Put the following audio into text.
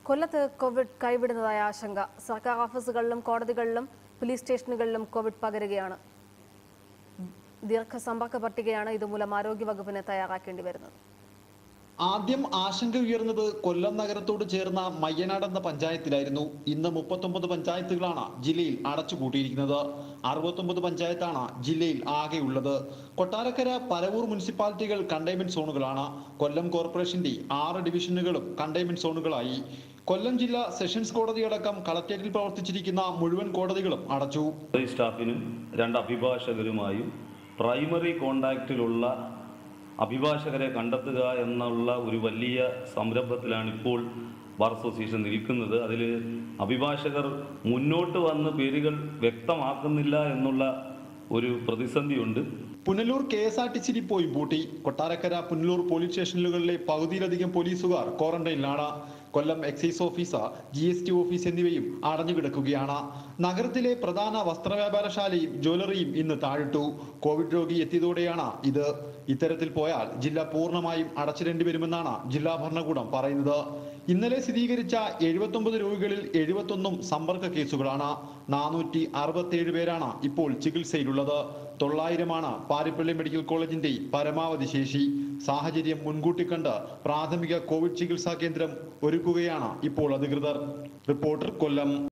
കൊല്ലത്ത് കോവിഡ് കൈവിടുന്നതായ ആശങ്ക സർക്കാർ ഓഫീസുകളിലും കോടതികളിലും പോലീസ് സ്റ്റേഷനുകളിലും കോവിഡ് പകരുകയാണ് ദീർഘസമ്പർക്ക പട്ടികയാണ് ഇതുമൂലം ആരോഗ്യവകുപ്പിന് തയ്യാറാക്കേണ്ടി വരുന്നത് ആദ്യം ആശങ്ക ഉയർന്നത് കൊല്ലം നഗരത്തോട് ചേർന്ന മയ്യനാട് എന്ന പഞ്ചായത്തിലായിരുന്നു ഇന്ന് മുപ്പത്തൊമ്പത് പഞ്ചായത്തുകളാണ് ജില്ലയിൽ അടച്ചുപൂട്ടിയിരിക്കുന്നത് അറുപത്തൊമ്പത് പഞ്ചായത്താണ് ജില്ലയിൽ ആകെയുള്ളത് കൊട്ടാരക്കര പരവൂർ മുനിസിപ്പാലിറ്റികൾ കണ്ടെയ്ൻമെന്റ് സോണുകളാണ് കൊല്ലം കോർപ്പറേഷന്റെ ആറ് ഡിവിഷനുകളും കണ്ടെയ്ൻമെന്റ് സോണുകളായി കൊല്ലം ജില്ലാ സെഷൻസ് കോടതിയടക്കം കളക്ടറേറ്റിൽ പ്രവർത്തിച്ചിരിക്കുന്ന മുഴുവൻ കോടതികളും അടച്ചു കോടതി സ്റ്റാഫിനും രണ്ട് അഭിഭാഷകരുമായും പ്രൈമറി കോണ്ടാക്റ്റിലുള്ള അഭിഭാഷകരെ കണ്ടെത്തുക എന്നുള്ള ഒരു വലിയ സംരംഭത്തിലാണ് ഇപ്പോൾ ബാർ അസോസിയേഷൻ നിൽക്കുന്നത് അതിൽ അഭിഭാഷകർ മുന്നോട്ട് വന്ന് പേരുകൾ വ്യക്തമാക്കുന്നില്ല എന്നുള്ള ഒരു പ്രതിസന്ധിയുണ്ട് Punalur K S R T C ഡിപ്പോയും പൂട്ടി കൊട്ടാരക്കര പുനലൂർ പോലീസ് സ്റ്റേഷനുകളിലെ പകുതിയിലധികം പോലീസുകാർ ക്വാറന്റൈനിലാണ് Kollam excise officer G S T office എന്നിവയും അടഞ്ഞുകിടക്കുകയാണ് നഗരത്തിലെ പ്രധാന വസ്ത്രവ്യാപാരശാലയും ജ്വല്ലറിയും ഇന്ന് താഴിട്ടു കോവിഡ് രോഗി എത്തിയതോടെയാണ് ഇത് ഇത്തരത്തിൽ പോയാൽ ജില്ല പൂർണ്ണമായും അടച്ചിടേണ്ടി വരുമെന്നാണ് ജില്ലാ ഭരണകൂടം പറയുന്നത് ഇന്നലെ സ്ഥിരീകരിച്ച എഴുപത്തൊമ്പത് രോഗികളിൽ എഴുപത്തൊന്നും സമ്പർക്ക കേസുകളാണ് നാനൂറ്റി അറുപത്തിയേഴ് പേരാണ് ഇപ്പോൾ ചികിത്സയിലുള്ളത് തൊള്ളായിരമാണ് പാരിപ്പള്ളി മെഡിക്കൽ കോളേജിന്റെ പരമാവധി ശേഷി സാഹചര്യം മുൻകൂട്ടി കണ്ട് പ്രാഥമിക കോവിഡ് ചികിത്സാ കേന്ദ്രം ഒരുക്കുകയാണ് ഇപ്പോൾ അധികൃതർ റിപ്പോർട്ടർ കൊല്ലം